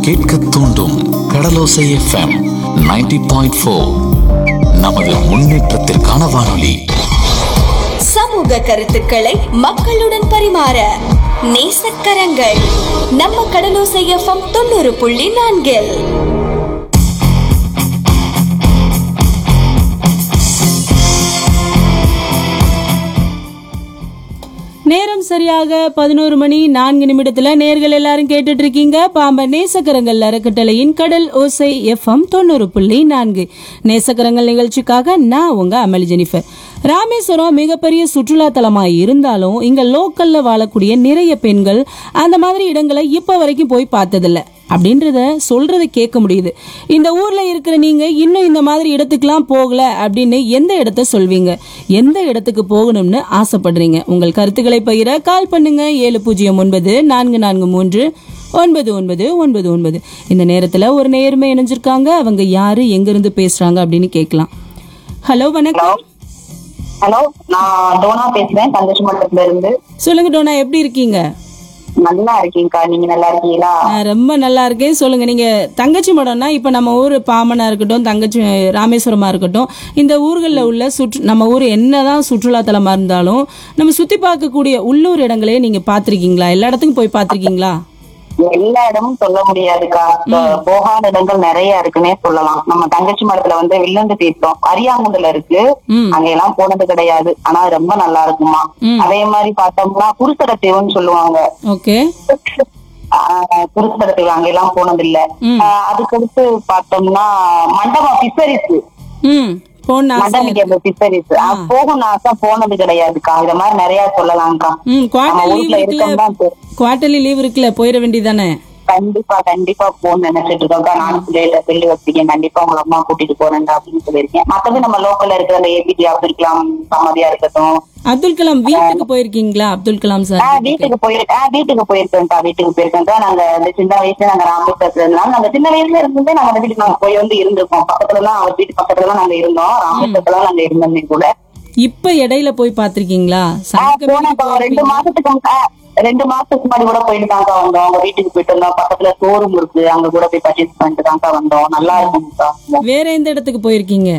கேட்க தூண்டும் கடலோசை FM 90.4 point four நமது முன்னேற்றத்திற்கான வானொலி சமூக கருத்துக்களை மக்களுடன் பரிமாற நேசக்கரங்கள் நம்ம கடலோசை எஃப்எம் தொண்ணூறு புள்ளி நான்கில் நேரம் சரியாக பதினோரு மணி நான்கு நிமிடத்துல நேர்கள் எல்லாரும் கேட்டுட்டு இருக்கீங்க பாம்பன் நேசக்கரங்கள் அறக்கட்டளையின் கடல் ஓசை எஃப்எம் தொண்ணூறு புள்ளி நான்கு நேசக்கரங்கள் நிகழ்ச்சிக்காக நான் உங்க அமளி ஜெனிஃபர் ராமேஸ்வரம் மிகப்பெரிய சுற்றுலா தலமா இருந்தாலும் இங்க லோக்கல்ல வாழக்கூடிய நிறைய பெண்கள் அந்த மாதிரி இடங்களை இப்ப வரைக்கும் போய் பார்த்ததில்ல அப்படின்றத சொல்றத கேட்க முடியுது இந்த ஊர்ல இருக்கிற நீங்க இன்னும் இந்த மாதிரி இடத்துக்குலாம் போகல அப்படின்னு எந்த இடத்த சொல்வீங்க எந்த இடத்துக்கு போகணும்னு ஆசைப்படுறீங்க உங்கள் கருத்துக்களை பகிர கால் பண்ணுங்க ஏழு பூஜ்ஜியம் ஒன்பது நான்கு நான்கு மூன்று ஒன்பது ஒன்பது ஒன்பது ஒன்பது இந்த நேரத்துல ஒரு நேர்மை இணைஞ்சிருக்காங்க அவங்க யாரு எங்க இருந்து பேசுறாங்க அப்படின்னு கேட்கலாம் ஹலோ வணக்கம் ஹலோ நான் டோனா பேசுறேன் தங்கச்சி மட்டத்துல இருந்து சொல்லுங்க டோனா எப்படி இருக்கீங்க நல்லா இருக்கீங்கக்கா நீங்க நல்லா இருக்கீங்களா நான் ரொம்ப நல்லா இருக்கேன் சொல்லுங்க நீங்க தங்கச்சி மடம்னா இப்ப நம்ம ஊர் பாமனா இருக்கட்டும் தங்கச்சி ராமேஸ்வரமா இருக்கட்டும் இந்த ஊர்களில் உள்ள சுற்று நம்ம ஊர் என்னதான் சுற்றுலா தலமா இருந்தாலும் நம்ம சுத்தி பார்க்கக்கூடிய உள்ளூர் இடங்களே நீங்க பார்த்திருக்கீங்களா எல்லா இடத்துக்கும் போய் பார்த்திருக்கீங்களா எல்லா இடமும் சொல்ல முடியாதுக்கா இப்ப போகாத இடங்கள் நிறைய இருக்குன்னே சொல்லலாம் நம்ம தங்கச்சி மடத்துல வந்து வில்லந்து தீர்த்தம் அரியாங்குண்டுல இருக்கு ம். அங்க எல்லாம் போனது கிடையாது ஆனா ரொம்ப நல்லா இருக்குமா ம். அதே மாதிரி பார்த்தோம்னா குருசட தீவுன்னு சொல்லுவாங்க ஓகே ஆஹ் குருசட தீவு அங்க எல்லாம் போனது இல்ல ம். ஆஹ் அதுக்கடுத்து பார்த்தோம்னா மண்டபம் பிசரிசு ம் போன ஆசை மண்டமிக்க பிசரிசு போகும் ஆசை போனது கிடையாதுக்கா இந்த மாதிரி நிறைய சொல்லலாம்க்கா ம் நம்ம குவார்டர்லி ஊர்ல லீவ் இருக்கோம் இருக்குல்ல தான் தெ- குவார்டர்லி லீவ் இருக்குல்ல போயிட வேண்டியதானே கண்டிப்பா கண்டிப்பா போன்னு நினைச்சிட்டு இருக்கோம் நானும் பிள்ளைகிட்ட சொல்லி வச்சிருக்கேன் கண்டிப்பா உங்க அம்மா கூட்டிட்டு போறேன்டா அப்படின்னு சொல்லியிருக்கேன் மத்தது நம்ம லோக்கல்ல இருக்கிற அந்த ஏபிஜே அப்துல் கலாம் சமாதியா இருக்கட்டும் அப்துல் கலாம் வீட்டுக்கு போயிருக்கீங்களா அப்துல் கலாம் சார் ஆஹ் வீட்டுக்கு போயிருக்கேன் ஆஹ் வீட்டுக்கு போயிருக்கேன்க்கா வீட்டுக்கு போயிருக்கேன்க்கா நாங்க அந்த சின்ன வயசுல நாங்க ராமேஸ்வரத்துல இருந்தாலும் நாங்க சின்ன வயசுல இருந்ததே நாங்க அந்த வீட்டுக்கு நாங்க போய் வந்து இருந்திருக்கோம் பக்கத்துல தான் அவர் வீட்டு பக்கத்துல தான் நாங்க இருந்தோம் ராமேஸ்வரத்துல நாங்க இருந்தோமே கூட இப்ப இடையில போய் பார்த்திருக்கீங்களா ஆஹ் சங்ககிரி போனோம்க்கா ஒரு ரெண்டு மாசத்துக்கு முன்ன- ஆஹ் ரெண்டு மாசத்துக்கு முன்னாடி கூட போயிட்டு தான்க்கா வந்தோம் அவங்க வீட்டுக்கு போயிட்டு வந்தோம் பக்கத்துல ஷோரூம் இருக்கு அங்க கூட போய் பர்ச்சேஸ் பண்ணிட்டு தான்க்கா வந்தோம் நல்லா இருக்கும்க்கா வேற எந்த இடத்துக்கு போயிருக்கீங்க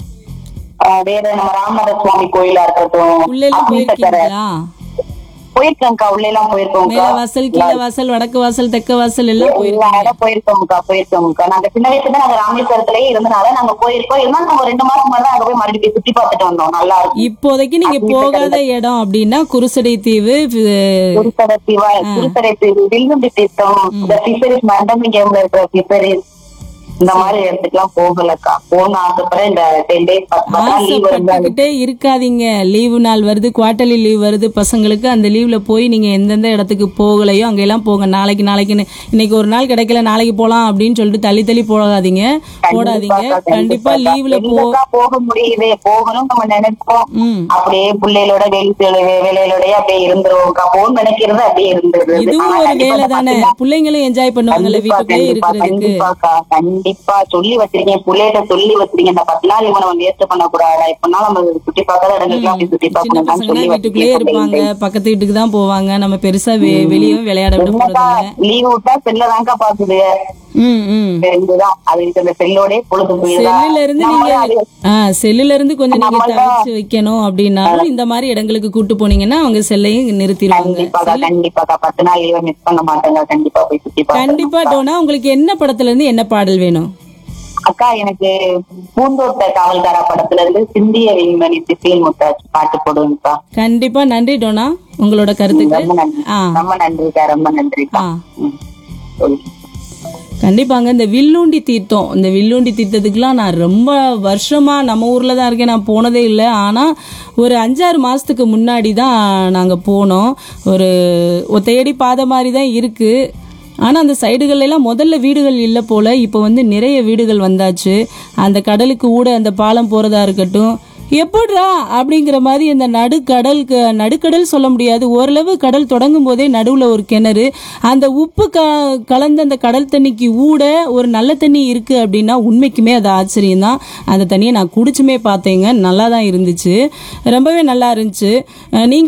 ஆஹ் வேற நம்ம ராமநாத சுவாமி கோயிலா இருக்கட்டும் உள்ள எல்லாம் அக்னிசக்கரை போயிருக்கீங்களா போயிருக்கேன்க்கா உள்ள எல்லாம் மேல போயிருக்கோம்க்கா வாசல் கீழ வாசல் வடக்கு வாசல் தெற்கு வாசல் எல்லாம் எல்லா போயிருக்கீங்க இடம் போயிருக்கோம்க்கா போயிருக்கோம்க்கா நாங்க சின்ன வயசுல நாங்க ராமேஸ்வரத்திலேயே இருந்தனால நாங்க போயிருக்கோம் இருந்தாலும் நாங்க ஒரு ரெண்டு மாசம் முன்னாடி தான் அங்க போய் மறுபடியும் போய் சுத்தி பார்த்துட்டு வந்தோம் நல்லா இருக்கும் இப்போதைக்கு நீங்க அப்படி போகாத இடம் அப்படின்னா குருசடை தீவு அஹ், குருசடை தீவா குருசடை தீவு வில்லுண்டி தீர்த்தம் இந்த பிசரிஸ் மண்டபம் கேம்ல இருக்கிற பிசரிஸ் இந்த மாதிரி இடத்துக்குலாம் போகலக்கா போன ஆசைப்படுற இந்த டென் டேஸ் பத்து நாள் லீவ் இருந்தா ஆசைப்பட்டுக்கிட்டே இருக்காதீங்க லீவு நாள் வருது குவார்டர்லி லீவ் வருது பசங்களுக்கு அந்த லீவ்ல போய் நீங்க எந்தெந்த இடத்துக்கு போகலையோ அங்கெல்லாம் போங்க நாளைக்கு நாளைக்குன்னு இன்னைக்கு ஒரு நாள் கிடைக்கல நாளைக்கு போலாம் அப்படின்னு சொல்லிட்டு தள்ளி தள்ளி போகாதீங்க போடாதீங்க கண்டிப்பா லீவ்ல போ எங்கக்கா போக முடியுது போகணும் நம்ம நினைப்போம் ம் அப்படியே பிள்ளைகளோட வேலை வேலையோடய அப்படியே இருந்துருவோம்க்கா போன் நினைக்கிறது அப்படியே இருந்துருது இதுவும் ஆனா ஒரு கண்டிப்பா வேலை இந்த தானே பத்து நாள் பிள்ளைங்களும் என்ஜாய் பண்ணுவாங்கல்ல கண்டிப்பா வீட்டுக்குள்ளே கண்டிப்பா இருக்கிறதுக்கு கண்டிப்பாக்கா கண்டிப்பா சொல்லி வச்சிருக்கேன் பிள்ளைகிட்ட சொல்லி வச்சிருக்கேன் இந்த பத்து நாள் இவனை நம்ம வேஸ்ட் பண்ண கூடாது இப்பனாலும் நம்ம சுத்தி பார்க்காத இடங்களுக்கு அப்படி சுத்தி சின்ன பார்க்கணும் பசங்கன்னா சொல்லி வீட்டுக்குள்ளேயே இருப்பாங்க வச்சிருக்கேன் பக்கத்து வீட்டுக்கு தான் போவாங்க நம்ம பெருசா வெ- வெளியவும் விளையாட விட போறது இல்ல லீவ் விட்டா செல்லதான்க்கா பாக்குது ம் ம் இதுதான் அது இந்த செல்லோடய பொழுது போயிருதா செல்லுல இருந்து நம்மளும் அது நீங்க ஆ செல்லுல இருந்து கொஞ்சம் நீங்க நம்மள- தவிர்த்து வைக்கணும் அப்படின்னாலும் இந்த மாதிரி இடங்களுக்கு கூட்டு போனீங்கன்னா அவங்க செல்லையும் நிறுத்திடுவாங்க கண்டிப்பாக்கா கண்டிப்பாக்கா பத்து நாள் லீவை மிஸ் பண்ண மாட்டேங்க கண்டிப்பா போய் சுத்தி கண்டிப்பா பார்க்கணும் டோனா உங்களுக்கு என்ன படத்துல இருந்து என்ன பாடல் வேணும் அக்கா எனக்கு பூந்தோட்ட காவல்காரா படத்துல இருந்து சிந்திய விண்மணி திசையில் முத்தாச்சு பாட்டு போடுவேன்க்கா கண்டிப்பா நன்றி டோனா உங்களோட கருத்துக்கு ரொம்ப நன்றி ஆ ரொம்ப நன்றிக்கா ரொம்ப நன்றிக்கா ஆ ம். சொல்லு. கண்டிப்பாங்க இந்த வில்லுண்டி தீர்த்தம் இந்த வில்லுண்டி தீர்த்தத்துக்குலாம் நான் ரொம்ப வருஷமா நம்ம ஊர்ல தான் இருக்கேன் நான் போனதே இல்லை ஆனா ஒரு அஞ்சாறு மாசத்துக்கு முன்னாடி தான் நாங்க போனோம் ஒரு ஒத்தையடி பாதை மாதிரி தான் இருக்கு ஆனா அந்த சைடுகள்ல எல்லாம் முதல்ல வீடுகள் இல்லை போல இப்போ வந்து நிறைய வீடுகள் வந்தாச்சு அந்த கடலுக்கு கூட அந்த பாலம் போறதா இருக்கட்டும் எப்படிரா அப்படிங்கிற மாதிரி அந்த நடுக்கடலுக்கு நடுக்கடல் சொல்ல முடியாது ஓரளவு கடல் தொடங்கும் போதே நடுவில் ஒரு கிணறு அந்த உப்பு க கலந்த அந்த கடல் தண்ணிக்கு ஊட ஒரு நல்ல தண்ணி இருக்கு அப்படின்னா உண்மைக்குமே அது ஆச்சரியம் தான் அந்த தண்ணியை நான் குடிச்சுமே பார்த்தேங்க நல்லா தான் இருந்துச்சு ரொம்பவே நல்லா இருந்துச்சு அஹ் நீங்க